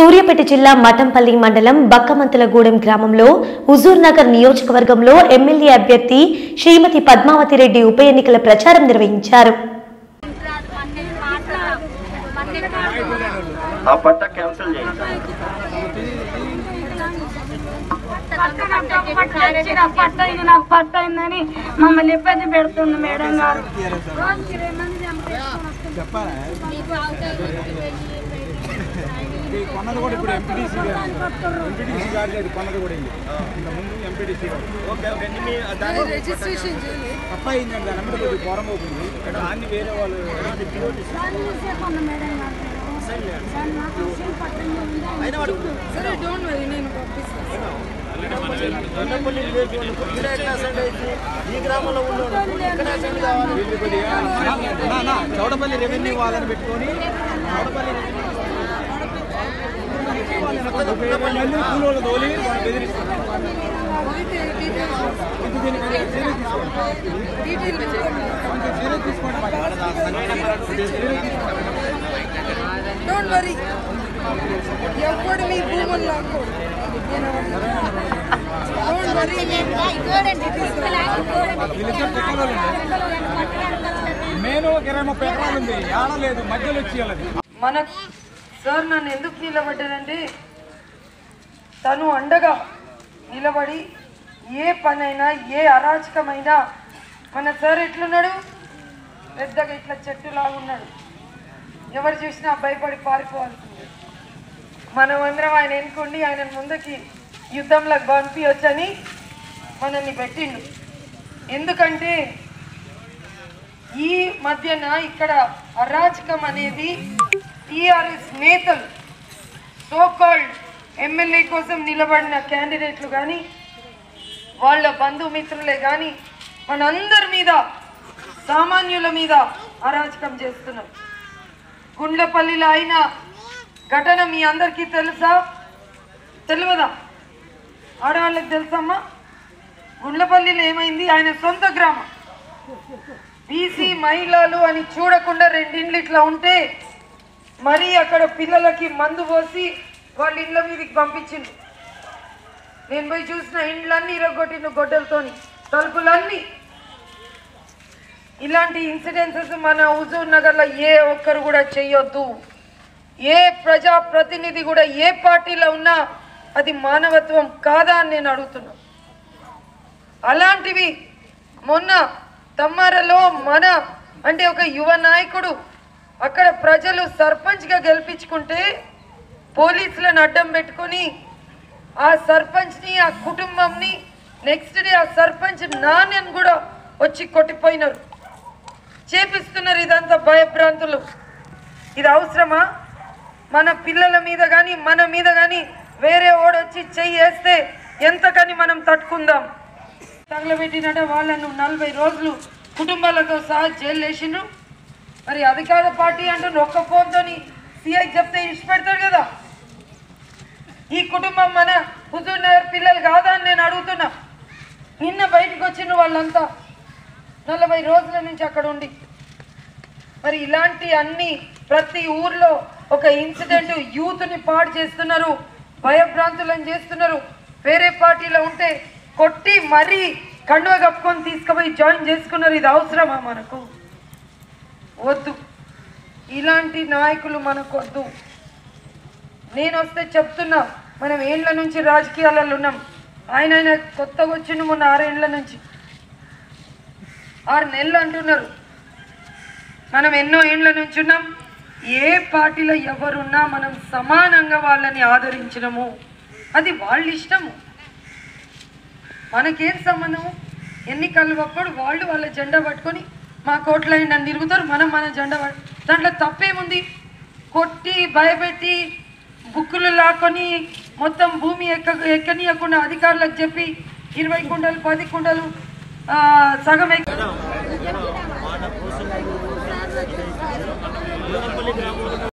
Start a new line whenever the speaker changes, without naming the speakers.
సూర్యాపేట జిల్లా మఠంపల్లి మండలం బక్కమంతులగూడెం గ్రామంలో హుజూర్ నగర్ నియోజకవర్గంలో ఎమ్మెల్యే అభ్యర్థి శ్రీమతి పద్మావతి రెడ్డి ఉప ఎన్నికల ప్రచారం నిర్వహించారు
ఆ పట్ట క్యాన్సిల్ చేయండి
పట్ట ఇది నాకు పట్ట అయిందని మమ్మల్ని ఇబ్బంది పెడుతుంది మేడం గారు
ఇది కొన్నది కూడా ఇప్పుడు ఎంపీటీసీ గారు ఎంపీటీసీ గారు అది కొన్నది కూడా ఇది ఇంత ముందు ఎంపీటీసీ గారు
ఓకే ఓకే మీ దాని
తప్ప అయిందండి దాని అమ్మటి కొద్దిగా ఘోరం అవుతుంది దాన్ని వేరే వాళ్ళు
అయినా వాడు కొండపల్లి విలేజ్ వాళ్ళు ఇక్కడ ఎట్లా అసెండ్ అయింది ఈ గ్రామంలో ఉన్నాడు ఇక్కడ అసెండ్ కావాలి
వీళ్ళు కొద్దిగా నా, నా, చౌడపల్లి రెవెన్యూ వాళ్ళని పెట్టుకొని చౌడపల్లి మళ్ళీ కూలోళ్ళు తోలి వాళ్ళు బెదిరిస్తారు ఇంక దీనికి చర్య తీసుకోండి. కొంచెం చర్య తీసుకోండి కొద్దిగా చర్య తీసుకోండి.
డోంట్ వరీ ఎప్పుడు మీ భూములు లాక్కోడు డోంట్ వరీ
వీళ్ళిద్దరు టెక్నాలజీ నేను ఒక ఇరవై ముప్పై ఎకరాలు ఉంది ఏడలేదు మధ్యలో వచ్చి వెళ్ళదు
మన సార్ నన్ను ఎందుకు నిలబడ్డాడంటే తను అండగా నిలబడి ఏ పనైనా ఏ అరాచకమైనా మన సార్ ఎట్లున్నాడు పెద్దగా ఇట్లా చెట్టులాగా ఉన్నాడు ఎవరు చూసినా భయపడి పారిపోవాల్సిందే మనం అందరం ఆయన ఎన్నుకుండి ఆయన ముందుకి యుద్ధంలోకి పంపించని మనల్ని పెట్టిండు ఎందుకంటే ఈ మధ్యన ఇక్కడ అరాచకం అనేది టీఆర్ఎస్ నేతలు సో కాల్డ్ ఎమ్మెల్యే కోసం నిలబడిన క్యాండిడేట్లు కానీ వాళ్ళ బంధుమిత్రులే కానీ మనందరి మీద సామాన్యుల మీద అరాచకం చేస్తున్నారు గుండ్లపల్లిలో అయిన ఘటన మీ అందరికీ తెలుసా తెలియదా ఆడవాళ్ళకి తెలుసమ్మా గుండ్లపల్లిలో ఏమైంది ఆయన సొంత గ్రామం బీసీ మహిళలు అని చూడకుండా రెండిండ్లు ఇట్లా ఉంటే మరి అక్కడ పిల్లలకి మందు పోసి వాళ్ళ ఇండ్ల మీదకి పంపించిండు నేను పోయి చూసిన ఇండ్లన్నీ ఇరగొట్టిండు గొడ్డలతోని తలుపులన్నీ ఇలాంటి ఇన్సిడెన్సెస్ మన హుజూర్ నగర్లో ఏ ఒక్కరు కూడా చెయ్యొద్దు ఏ ప్రజా ప్రతినిధి కూడా ఏ పార్టీలో ఉన్నా అది మానవత్వం కాదా అని నేను అడుగుతున్నా అలాంటివి మొన్న తమ్మారలో మన అంటే ఒక యువ నాయకుడు అక్కడ ప్రజలు సర్పంచ్గా గెలిపించుకుంటే పోలీసులను అడ్డం పెట్టుకొని ఆ సర్పంచ్ని ఆ కుటుంబంని నెక్స్ట్ డే ఆ సర్పంచ్ నాన్నని కూడా వచ్చి కొట్టిపోయినారు చేపిస్తున్నారు ఇదంతా భయభ్రాంతులు ఇది అవసరమా మన పిల్లల మీద కానీ మన మీద కానీ వేరే ఓడొచ్చి చెయ్యి వేస్తే ఎంతకని మనం తట్టుకుందాం తగలబెట్టినట్టే వాళ్ళను నలభై రోజులు కుటుంబాలతో సహా జైలు వేసిండ్రు మరి అధికార పార్టీ అంటూ ఒక్క ఫోన్తోని సీఐకి చెప్తే ఇష్ట పెడతారు కదా ఈ కుటుంబం మన హుజూర్ నగర్ పిల్లలు కాదా అని నేను అడుగుతున్నా నిన్న బయటకు వచ్చిన వాళ్ళంతా నలభై రోజుల నుంచి అక్కడ ఉండి మరి ఇలాంటి అన్ని ప్రతి ఊర్లో ఒక ఇన్సిడెంట్ యూత్ని పాడు చేస్తున్నారు భయభ్రాంతులను చేస్తున్నారు వేరే పార్టీలో ఉంటే కొట్టి మరీ కండువ కప్పుకొని తీసుకుపోయి జాయిన్ చేసుకున్నారు ఇది అవసరమా మనకు వద్దు ఇలాంటి నాయకులు మనకు వద్దు నేను వస్తే చెప్తున్నా మనం ఏండ్ల నుంచి రాజకీయాలలో ఉన్నాం ఆయన ఆయన కొత్తగా వచ్చిండు మొన్న ఆరేండ్ల నుంచి ఆరు నెలలు అంటున్నారు మనం ఎన్నో ఏండ్ల నుంచి ఉన్నాం ఏ పార్టీలో ఎవరున్నా మనం సమానంగా వాళ్ళని ఆదరించడము అది వాళ్ళ ఇష్టము మనకేం సంబంధము ఎన్నికలు అప్పుడు వాళ్ళు వాళ్ళ జెండా పట్టుకొని మా కోట్ల అని తిరుగుతారు మనం మన జెండా పట్టు దాంట్లో తప్పేముంది కొట్టి భయపెట్టి బుక్కులు లాక్కొని మొత్తం భూమి ఎక్క ఎక్కనీయకుండా అధికారులకు చెప్పి ఇరవై కుండలు పది కుండలు ఆ, సగం ఎక్క
మాట కోసం ఇది గుణపల్లి గ్రామంలో